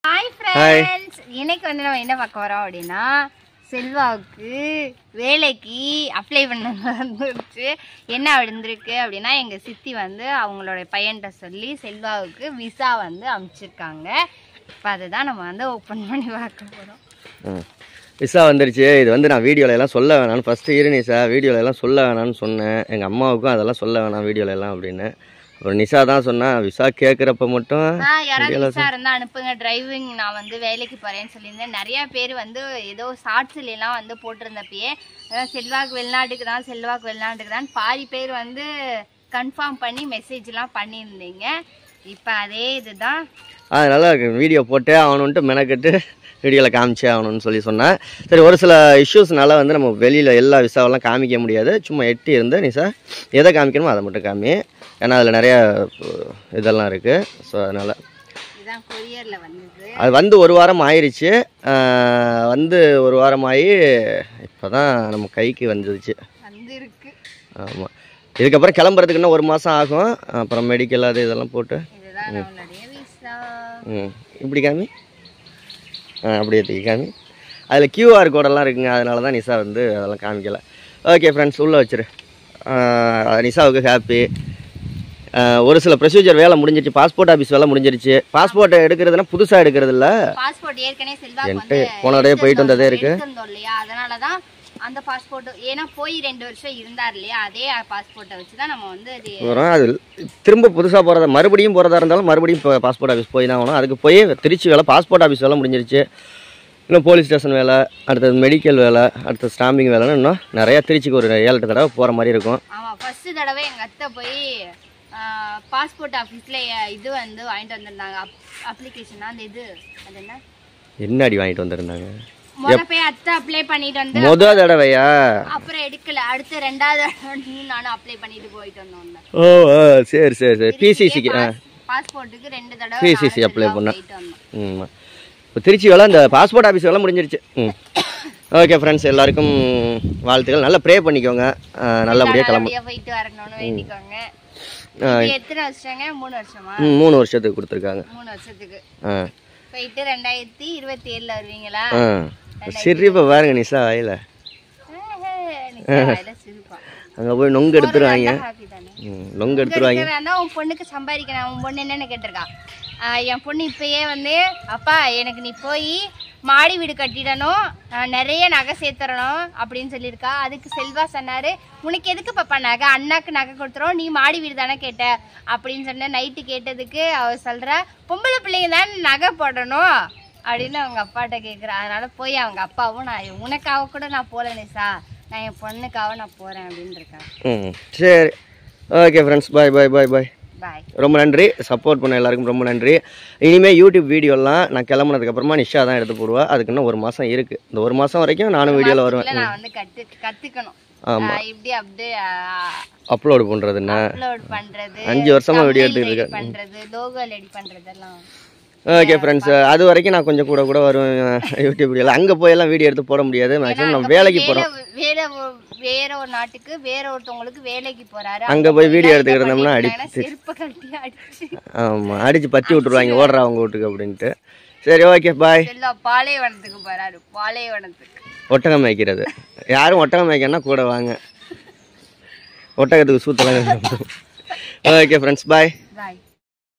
Hi friends இன்னைக்கு வந்து நம்ம என்ன பார்க்க வரோம் அப்படின்னா செல்வாவுக்கு வேலைக்கு அப்ளை பண்ண வந்துருச்சு என்ன விழுந்திருக்கு அப்படின்னா எங்கள் சித்தி வந்து அவங்களோட பையன்கிட்ட சொல்லி செல்வாவுக்கு விசா வந்து அனுப்பிச்சிருக்காங்க இப்போ அதை தான் நம்ம வந்து ஓப்பன் பண்ணி பார்க்க போகிறோம் ம் விசா வந்துருச்சு இது வந்து நான் வீடியோல எல்லாம் சொல்ல வேணாம்னு ஃபஸ்ட்டு இரு நிசா வீடியோல எல்லாம் சொல்ல வேணாம்னு சொன்னேன் எங்கள் அம்மாவுக்கும் அதெல்லாம் சொல்ல வேணாம் வீடியோல எல்லாம் அப்படின்னு அப்புறம் நிசா தான் சொன்னா விசா கேட்குறப்ப மட்டும் ஆ யாராவது விசா இருந்தா அனுப்புங்க டிரைவிங் நான் வந்து வேலைக்கு போறேன்னு சொல்லியிருந்தேன் நிறைய பேர் வந்து ஏதோ ஷார்ட்ஸ்ல எல்லாம் வந்து போட்டிருந்தப்பயே அதான் செல்வாக்கு வெளிநாட்டுக்கு தான் செல்வாக்கு வெளிநாட்டுக்கு தான் பாதி பேர் வந்து கன்ஃபார்ம் பண்ணி மெசேஜ் எல்லாம் பண்ணியிருந்தீங்க இப்போ அதே இதுதான் அதனால வீடியோ போட்டே ஆகணுன்ட்டு மெனக்கெட்டு வீடியோவில் காமிச்சே ஆகணும்னு சொல்லி சொன்னேன் சரி ஒரு சில இஷ்யூஸ்னால வந்து நம்ம வெளியில் எல்லா விசாவெல்லாம் காமிக்க முடியாது சும்மா எட்டி இருந்து நிசா எதை காமிக்கணுமோ அதை மட்டும் காமி ஏன்னா அதில் நிறைய அஹ், இதெல்லாம் இருக்குது ஸோ அதனால் இதுதான் கொரியர்ல வந்தது அது வந்து ஒரு வாரம் ஆயிருச்சு ஆஹ் வந்து ஒரு வாரம் ஆகி இப்போ தான் நம்ம கைக்கு வந்துருச்சு வந்திருக்கு ஆமாம் இதுக்கப்புறம் கிளம்புறதுக்கு இன்னும் ஒரு மாதம் ஆகும் அப்புறம் மெடிக்கல் அது இதெல்லாம் போட்டு இதுதான் நம்மளுடைய விசா ம் இப்படி காமி ஆ அப்படியே தூக்கி காமி அதில் கியூஆர் கோடெல்லாம் இருக்குங்க அதனால தான் நிசா வந்து அதெல்லாம் காமிக்கல ஓகே ஃப்ரெண்ட்ஸ் உள்ளே வச்சிரு ஆஹ் நிசாவுக்கு ஹாப்பி ஒரு சில ப்ரொசீஜர் வேலை முடிஞ்சிருச்சு பாஸ்போர்ட் ஆஃபீஸ் வேலை முடிஞ்சிருச்சு பாஸ்போர்ட் எடுக்கிறதுனா புதுசாக எடுக்கிறது இல்ல பாஸ்போர்ட் ஏற்கனவே செல்வாக்கு என்கிட்ட வந்து போன தடவை போயிட்டு வந்ததே இருக்கு. எடுத்திருந்தோம் இல்லையா அதனால தான் அந்த பாஸ்போர்ட் ஏன்னா போய் ரெண்டு வருஷம் இருந்தார் இல்லையா அதே பாஸ்போர்ட்டை வச்சு தான் நம்ம வந்து அது வரும் அது திரும்ப புதுசாக போகிறத மறுபடியும் போகிறதா இருந்தாலும் மறுபடியும் இப்போ பாஸ்போர்ட் ஆஃபீஸ் போய் தான் ஆகணும் அதுக்கு போய் திருச்சி வேலை பாஸ்போர்ட் ஆஃபீஸ் வேலை முடிஞ்சிருச்சு இன்னும் போலீஸ் ஸ்டேஷன் வேலை அடுத்தது மெடிக்கல் வேலை அடுத்தது ஸ்டாம்பிங் வேலைன்னு இன்னும் நிறையா திருச்சிக்கு ஒரு ஏழு எட்டு தடவை போகிற மாதிரி இருக்கும் ஆமா ஃபர்ஸ்ட் தடவை எங்க அத்தை போய் பாஸ்போர்ட் ஆஃபீஸ்ல இது வந்து வாங்கிட்டு வந்திருந்தாங்க அப்ளிகேஷன் அந்த இது அது என்ன என்ன அடி வாங்கிட்டு வந்திருந்தாங்க முத போய் அத்தை அப்ளை பண்ணிட்டு வந்து முத தடவையா அப்புறம் எடுக்கல அடுத்து ரெண்டாவது தடவை நீயும் நானும் அப்ளை பண்ணிட்டு போயிட்டு வந்தோம் ஓ ஆ, சரி சரி சரி பிசிசிக்கு ஆ பாஸ்போர்ட்டுக்கு ரெண்டு தடவை PCC நானும் apply செல்வா பண்ண. போயிட்டு வந்தோம் ம் இப்போ திருச்சி வேலை இந்த பாஸ்போர்ட் ஆஃபீஸ் வேலை முடிஞ்சிருச்சு ம் ஓகே ஃப்ரெண்ட்ஸ் எல்லாருக்கும் வாழ்த்துக்கள் நல்லா ப்ரே பண்ணிக்கோங்க ஆ, நல்லபடியாக கிளம்பு நல்லபடியா போயிட்டு வரணும்னு வேண்டிக்கோங்க இது எத்தனை வருஷங்க மூணு வருஷமா ம் மூணு வருஷத்துக்கு கொடுத்துருக்காங்க மூணு வருஷத்துக்கு ஆ போயிட்டு ரெண்டாயிரத்தி இருபத்தி ஏழுல வருவீங்களா ஆ சிரிப்பை பாருங்க நிஷா வாயில சிரிப்பான் அங்கே போய் நொங்கு எடுத்துருவாங்க ஹாப்பி தானே ம் நொங்கு எடுத்துருவாங்க வேண்டாம் உன் பொண்ணுக்கு சம்பாதிக்கணும் உன் பொண்ணு என்னன்னு கேட்டிருக்கா ஆஹ் என் பொண்ணு இப்பயே வந்து அப்பா எனக்கு நீ போய் மாடி வீடு கட்டிடணும் ஆஹ் நிறைய நகை சேர்த்துறணும் அப்படின்னு சொல்லியிருக்கா அதுக்கு செல்வா சொன்னாரு உனக்கு எதுக்கு பாப்பா நகை அண்ணாக்கு நகை கொடுத்துரும் நீ மாடி வீடு தானே கேட்ட அப்படின்னு சொன்ன நைட்டு கேட்டதுக்கு அவ சொல்றா பொம்பளை பிள்ளைங்க தானே நகை போடணும் அப்படின்னு அவங்க அப்பாட்ட கேட்குறா அதனால போய் அவங்க அப்பாவும் நான் உனக்காக கூட நான் போல நிசா நான் என் பொண்ணுக்காக நான் போறேன் அப்படின்னு இருக்காங்க ம் சரி ஓகே ஃப்ரெண்ட்ஸ் பாய் பாய் பாய் பாய் பாய் ரொம்ப நன்றி சப்போர்ட் பண்ண எல்லாருக்கும் ரொம்ப நன்றி இனிமேல் யூடியூப் வீடியோலாம் நான் கிளம்புனதுக்கு அப்புறமா நிஷா தான் எடுத்து போடுவா அதுக்கு இன்னும் ஒரு மாதம் இருக்குது இந்த ஒரு மாதம் வரைக்கும் நானும் வீடியோவில் வருவேன் இல்ல, நான் வந்து கத்து கத்துக்கணும் ஆமா. ஆஹ் இப்படி அப்படியே அப்லோடு பண்ணுறதுன்னா அப்லோட் பண்றது அஞ்சு வருஷமா video thumbnail எடுத்துட்டு ready பண்றது லோகோ ரெடி பண்றதெல்லாம் ஓகே ஃப்ரெண்ட்ஸ் அது வரைக்கும் நான் கொஞ்சம் கூட கூட வருவேன் யூடியூப் வீடியோவில் அங்கே போயெல்லாம் வீடியோ எடுத்து போட முடியாது மேக்ஸிமம் நான் வேலைக்கு போகிறோம் வேற ஒரு- வேற ஒரு நாட்டுக்கு வேற ஒருத்தவங்களுக்கு வேலைக்கு போறாரு அங்க போய் video எடுத்துக்கிட்டு இருந்தோம்னா பண்ணிருந்தாங்கன்னா செருப்பை கழட்டி அடிச்சு ஆமாம் அடித்து பற்றி விட்ருவாங்க ஓடுறா அவங்க வீட்டுக்கு அப்படின்ட்டு சரி ஓகே பாய் எல்லா பாலைவனத்துக்கு போறாரு பாலைவனத்துக்கு ஒட்டகம் மேய்க்கிறது யாரும் ஒட்டகம் மேய்க்கணும்னா கூட வாங்க ஒட்டகத்துக்கு சூத்தலாம் ஓகே ஃப்ரெண்ட்ஸ் பாய் பாய்